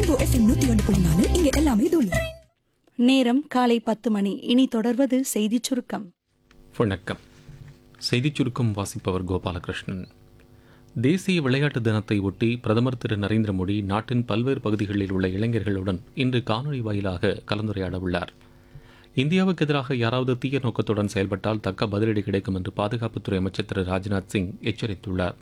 rainbow FM நூத்தி ஒன்று புள்ளி நாலு இங்க எல்லாமே தூளு நேரம் காலை பத்து மணி இனி தொடர்வது செய்திச் சுருக்கம் வணக்கம் செய்திச் சுருக்கம் வாசிப்பவர் கோபாலகிருஷ்ணன் தேசிய விளையாட்டு தினத்தை ஒட்டி பிரதமர் திரு நரேந்திர மோடி நாட்டின் பல்வேறு பகுதிகளில் உள்ள இளைஞர்களுடன் இன்று காணொலி வாயிலாக கலந்துரையாட உள்ளார் இந்தியாவுக்கு எதிராக யாராவது தீய நோக்கத்துடன் செயல்பட்டால் தக்க பதிலடி கிடைக்கும் என்று பாதுகாப்புத்துறை அமைச்சர் திரு ராஜ்நாத் சிங் எச்சரித்துள்ளார்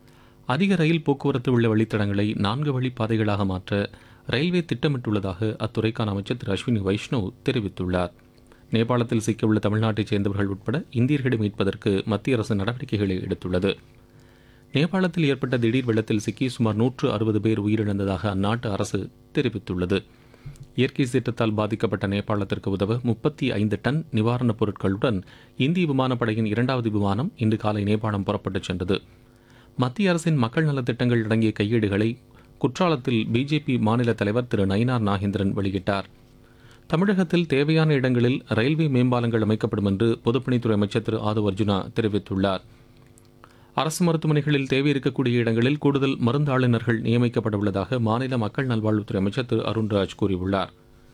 அதிக ரயில் போக்குவரத்து உள்ள வழித்தடங்களை நான்கு வழிப்பாதைகளாக மாற்ற ரயில்வே திட்டமிட்டுள்ளதாக அத்துறைக்கான அமைச்சர் திரு அஸ்வினி வைஷ்ணவ் தெரிவித்துள்ளார் நேபாளத்தில் சிக்கியுள்ள தமிழ்நாட்டைச் சேர்ந்தவர்கள் உட்பட இந்தியர்களை மீட்பதற்கு மத்திய அரசு நடவடிக்கைகளை எடுத்துள்ளது நேபாளத்தில் ஏற்பட்ட திடீர் வெள்ளத்தில் சிக்கி சுமார் நூற்று அறுபது பேர் உயிரிழந்ததாக அந்நாட்டு அரசு தெரிவித்துள்ளது இயற்கை சீற்றத்தால் பாதிக்கப்பட்ட நேபாளத்திற்கு உதவ முப்பத்தி ஐந்து டன் நிவாரணப் பொருட்களுடன் இந்திய விமானப்படையின் இரண்டாவது விமானம் இன்று காலை நேபாளம் புறப்பட்டுச் சென்றது மத்திய அரசின் மக்கள் நலத்திட்டங்கள் அடங்கிய கையேடுகளை குற்றாலத்தில் பிஜேபி மாநில தலைவர் திரு நயினார் நாகேந்திரன் வெளியிட்டார் தமிழகத்தில் தேவையான இடங்களில் ரயில்வே மேம்பாலங்கள் அமைக்கப்படும் என்று பொதுப்பணித்துறை அமைச்சர் திரு ஆதவ் அர்ஜுனா தெரிவித்துள்ளார் அரசு மருத்துவமனைகளில் தேவை இருக்கக்கூடிய இடங்களில் கூடுதல் மருந்தாளுநர்கள் நியமிக்கப்பட உள்ளதாக மாநில மக்கள் நல்வாழ்வுத்துறை அமைச்சர் திரு அருண்ராஜ் கூறியுள்ளார்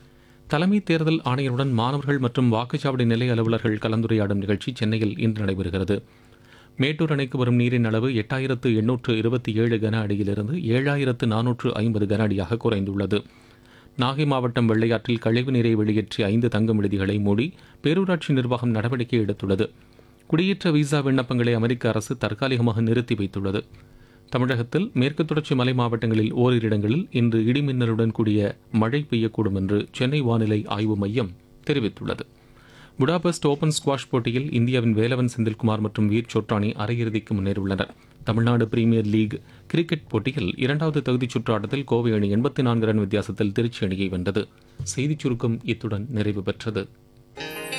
தலைமை தேர்தல் ஆணையருடன் மாணவர்கள் மற்றும் வாக்குச்சாவடி நிலைய அலுவலர்கள் கலந்துரையாடும் நிகழ்ச்சி சென்னையில் இன்று நடைபெறுகிறது மேட்டூர் அணைக்கு வரும் நீரின் அளவு எட்டாயிரத்து எண்ணூற்று இருபத்தி ஏழு கன அடியிலிருந்து ஏழாயிரத்து நானூற்று ஐம்பது கன அடியாக குறைந்துள்ளது நாகை மாவட்டம் வெள்ளையாற்றில் கழிவு நீரை வெளியேற்றிய ஐந்து தங்கும் விடுதிகளை மூடி பேரூராட்சி நிர்வாகம் நடவடிக்கை எடுத்துள்ளது குடியேற்ற விசா விண்ணப்பங்களை அமெரிக்க அரசு தற்காலிகமாக நிறுத்தி வைத்துள்ளது தமிழகத்தில் மேற்கு தொடர்ச்சி மலை மாவட்டங்களில் ஓரிரு இடங்களில் இன்று இடிமின்னலுடன் கூடிய மழை பெய்யக்கூடும் என்று சென்னை வானிலை ஆய்வு மையம் தெரிவித்துள்ளது புடாபெஸ்ட் ஓபன் ஸ்குவாஷ் போட்டியில் இந்தியாவின் வேலவன் செந்தில்குமார் மற்றும் வீர் சோட்டானி அரையிறுதிக்கு முன்னேறியுள்ளனர் தமிழ்நாடு பிரீமியர் லீக் கிரிக்கெட் போட்டியில் இரண்டாவது தகுதிச் சுற்று ஆட்டத்தில் கோவை அணி எண்பத்தி நான்கு ரன் வித்தியாசத்தில் திருச்சி அணியை வென்றது செய்திச் சுருக்கம் இத்துடன் நிறைவு பெற்றது